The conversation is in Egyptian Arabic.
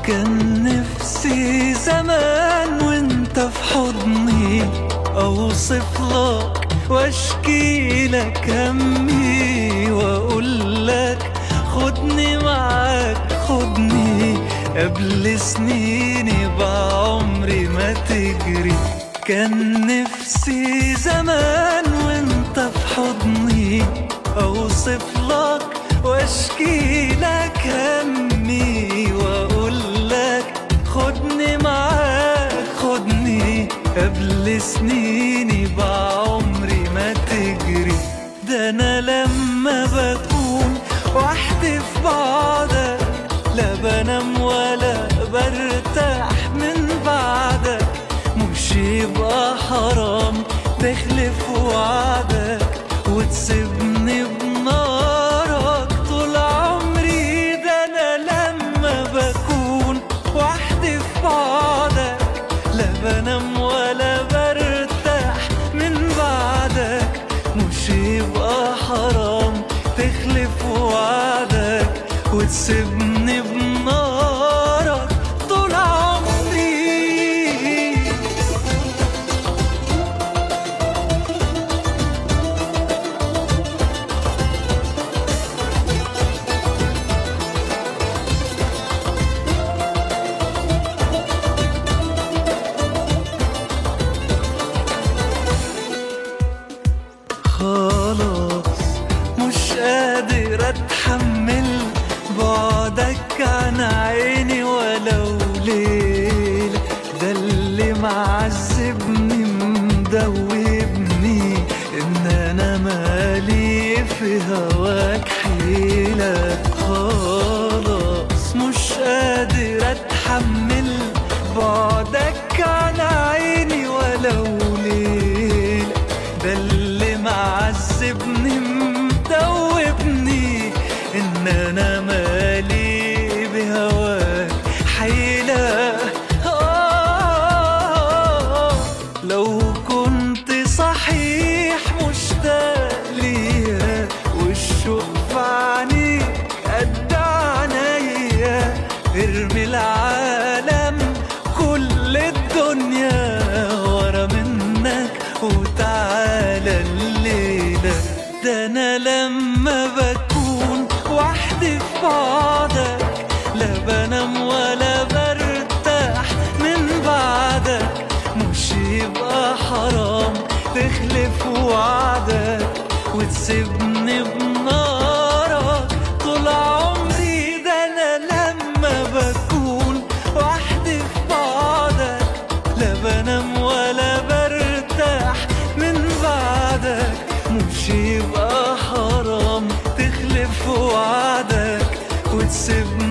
كان نفسي زمان وانت في حضني اوصف لك واشكي لك همي واقول لك خدني معاك خدني قبل سنيني بعمري ما تجري كان نفسي زمان وانت في حضني اوصف لك واشكي لك همي واقول لك خدني معاك خدني قبل سنيني بعمري ما تجري ده انا لما بكون وحدي في بعدك لا بنام ولا برتاح من بعدك مش يبقى حرام تخلف وعدك وتسيبني بنارك طول عمري ده انا لما بكون وحدي في بعدك لا بنام ولا برتاح من بعدك مش يبقى حرام تخلف وعدك وتسيبني بنارك طول عمري خلاص مش قادر اتحمل بعدك عن عيني ولو ليلة ده اللي معذبني مدوبني ان انا مالي في هواك حيلة خلاص مش قادر اتحمل بعدك عن عيني ولو ليلة ده اللي معذبني مدوبني ان انا مالي بهواك حيلة آه لو كنت صحيح مشتاق ليا والشوق في عينيك قد عينيا ارمي العالم كل الدنيا ورا منك وتعالى الليلة ده أنا لما بكون وحدي في بعدك لا بنام ولا برتاح من بعدك مش يبقى حرام تخلف وعدك وتسيبني بنارك طول عمري ده أنا لما بكون وحدي في بعدك لا بنام ولا برتاح من بعدك مش يبقى حرام تخلف وعدك وتسيبني